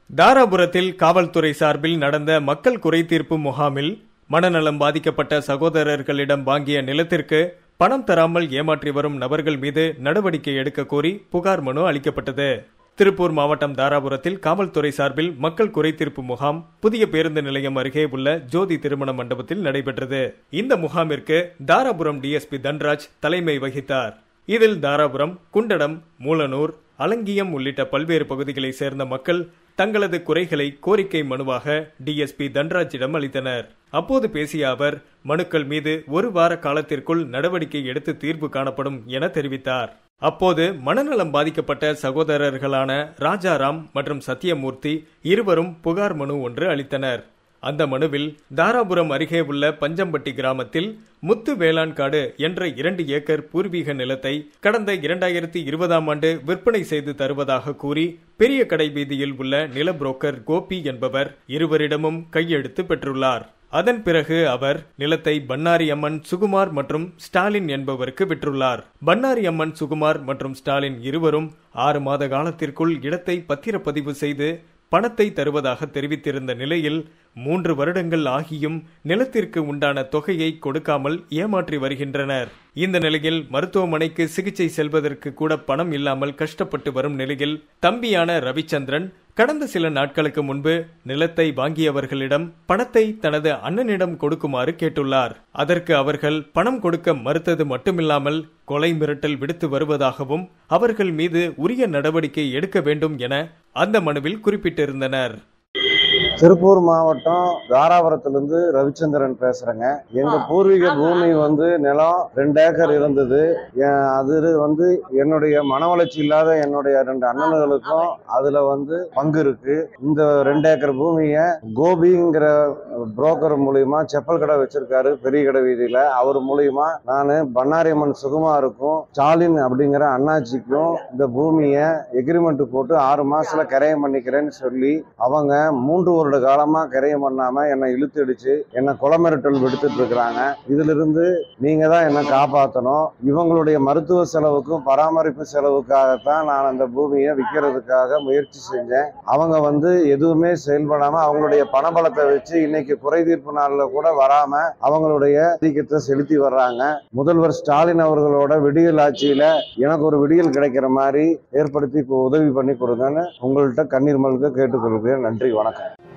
தாராபுரத்தில் காவல்துறை சார்பில் நடந்த மக்கள் குறைதீர்ப்பு முகாமில் மனநலம் பாதிக்கப்பட்ட சகோதரர்களிடம் வாங்கிய நிலத்திற்கு பணம் தராமல் ஏமாற்றி வரும் நபர்கள் மீது நடவடிக்கை எடுக்க கோரி புகார் மனு அளிக்கப்பட்டது திருப்பூர் மாவட்டம் தாராபுரத்தில் காவல்துறை சார்பில் மக்கள் குறைதீர்ப்பு முகாம் புதிய பேருந்து நிலையம் அருகே உள்ள ஜோதி திருமண மண்டபத்தில் நடைபெற்றது இந்த முகாமிற்கு தாராபுரம் டிஎஸ்பி தன்ராஜ் தலைமை வகித்தார் இதில் தாராபுரம் குண்டடம் மூலனூர் அலங்கியம் உள்ளிட்ட பல்வேறு பகுதிகளைச் சேர்ந்த மக்கள் தங்களது குறைகளை கோரிக்கை மனுவாக டிஎஸ்பி தன்ராஜிடம் அளித்தனர் அப்போது பேசிய அவர் மனுக்கள் மீது ஒரு வார காலத்திற்குள் நடவடிக்கை எடுத்து தீர்வு காணப்படும் என தெரிவித்தார் அப்போது மனநலம் பாதிக்கப்பட்ட சகோதரர்களான ராஜாராம் மற்றும் சத்தியமூர்த்தி இருவரும் புகார் மனு ஒன்று அளித்தனர் அந்த மனுவில் தாராபுரம் அருகே உள்ள பஞ்சம்பட்டி கிராமத்தில் முத்து வேளாண் காடு என்ற இரண்டு ஏக்கர் பூர்வீக நிலத்தை கடந்த இரண்டாயிரத்தி இருபதாம் ஆண்டு விற்பனை செய்து தருவதாக கூறி பெரிய கடை வீதியில் உள்ள நில புரோக்கர் கோபி என்பவர் இருவரிடமும் கையெழுத்து பெற்றுள்ளார் அதன் பிறகு அவர் நிலத்தை பன்னாரி அம்மன் சுகுமார் மற்றும் ஸ்டாலின் என்பவருக்கு விற்றுள்ளார் பன்னாரி அம்மன் சுகுமார் மற்றும் ஸ்டாலின் இருவரும் ஆறு மாத காலத்திற்குள் இடத்தை பத்திரப்பதிவு செய்து பணத்தை தருவதாக தெரிவித்திருந்த நிலையில் மூன்று வருடங்கள் ஆகியும் நிலத்திற்கு உண்டான தொகையை கொடுக்காமல் ஏமாற்றி வருகின்றனர் இந்த நிலையில் மருத்துவமனைக்கு சிகிச்சை செல்வதற்கு கூட பணம் இல்லாமல் கஷ்டப்பட்டு வரும் நிலையில் தம்பியான ரவிச்சந்திரன் கடந்த சில நாட்களுக்கு முன்பு நிலத்தை வாங்கியவர்களிடம் பணத்தை தனது அண்ணனிடம் கொடுக்குமாறு கேட்டுள்ளார் அதற்கு அவர்கள் பணம் கொடுக்க மறுத்தது மட்டுமில்லாமல் கொலை மிரட்டல் விடுத்து வருவதாகவும் அவர்கள் மீது உரிய நடவடிக்கை எடுக்க வேண்டும் என அந்த மனுவில் குறிப்பிட்டிருந்தனர் திருப்பூர் மாவட்டம் தாராபுரத்திலிருந்து ரவிச்சந்திரன் பேசுறேங்க எங்க பூர்வீக பூமி வந்து நிலம் ரெண்டு ஏக்கர் இருந்தது என் அது வந்து என்னுடைய மன வளர்ச்சி இல்லாத என்னுடைய ரெண்டு அண்ணன்களுக்கும் அதுல வந்து பங்கு இருக்கு இந்த ரெண்டு ஏக்கர் பூமியை கோபிங்கிற புரோக்கர் மூலியமா செப்பல் கடை வச்சிருக்காரு பெரிய கடை வீதியில அவர் மூலியமா நான் பண்ணாரியம்மன் சுகுமாருக்கும் ஸ்டாலின் அப்படிங்கிற அண்ணாச்சிக்கும் இந்த பூமியை எக்ரிமெண்ட் போட்டு ஆறு மாசத்துல கரையம் பண்ணிக்கிறேன்னு சொல்லி அவங்க மூன்று வருட காலமா கரையம் பண்ணாம என்னை இழுத்து அடிச்சு என்னை கொலை மிரட்டல் விடுத்துட்டு இருக்கிறாங்க இதுல இருந்து நீங்க தான் என்னை காப்பாற்றணும் இவங்களுடைய மருத்துவ செலவுக்கும் பராமரிப்பு செலவுக்காகத்தான் நான் அந்த பூமியை விற்கிறதுக்காக முயற்சி செஞ்சேன் அவங்க வந்து எதுவுமே செயல்படாம அவங்களுடைய பணபலத்தை வச்சு இன்னைக்கு குறை தீர்ப்பு நாள்ல கூட வராம அவங்களுடைய அதிகத்தை செலுத்தி வர்றாங்க முதல்வர் ஸ்டாலின் அவர்களோட விடியல் ஆட்சியில எனக்கு ஒரு விடியல் கிடைக்கிற மாதிரி ஏற்படுத்தி உதவி பண்ணி கொடுங்கன்னு உங்கள்கிட்ட கண்ணீர் மல்க கேட்டுக்கொள்கிறேன் நன்றி வணக்கம்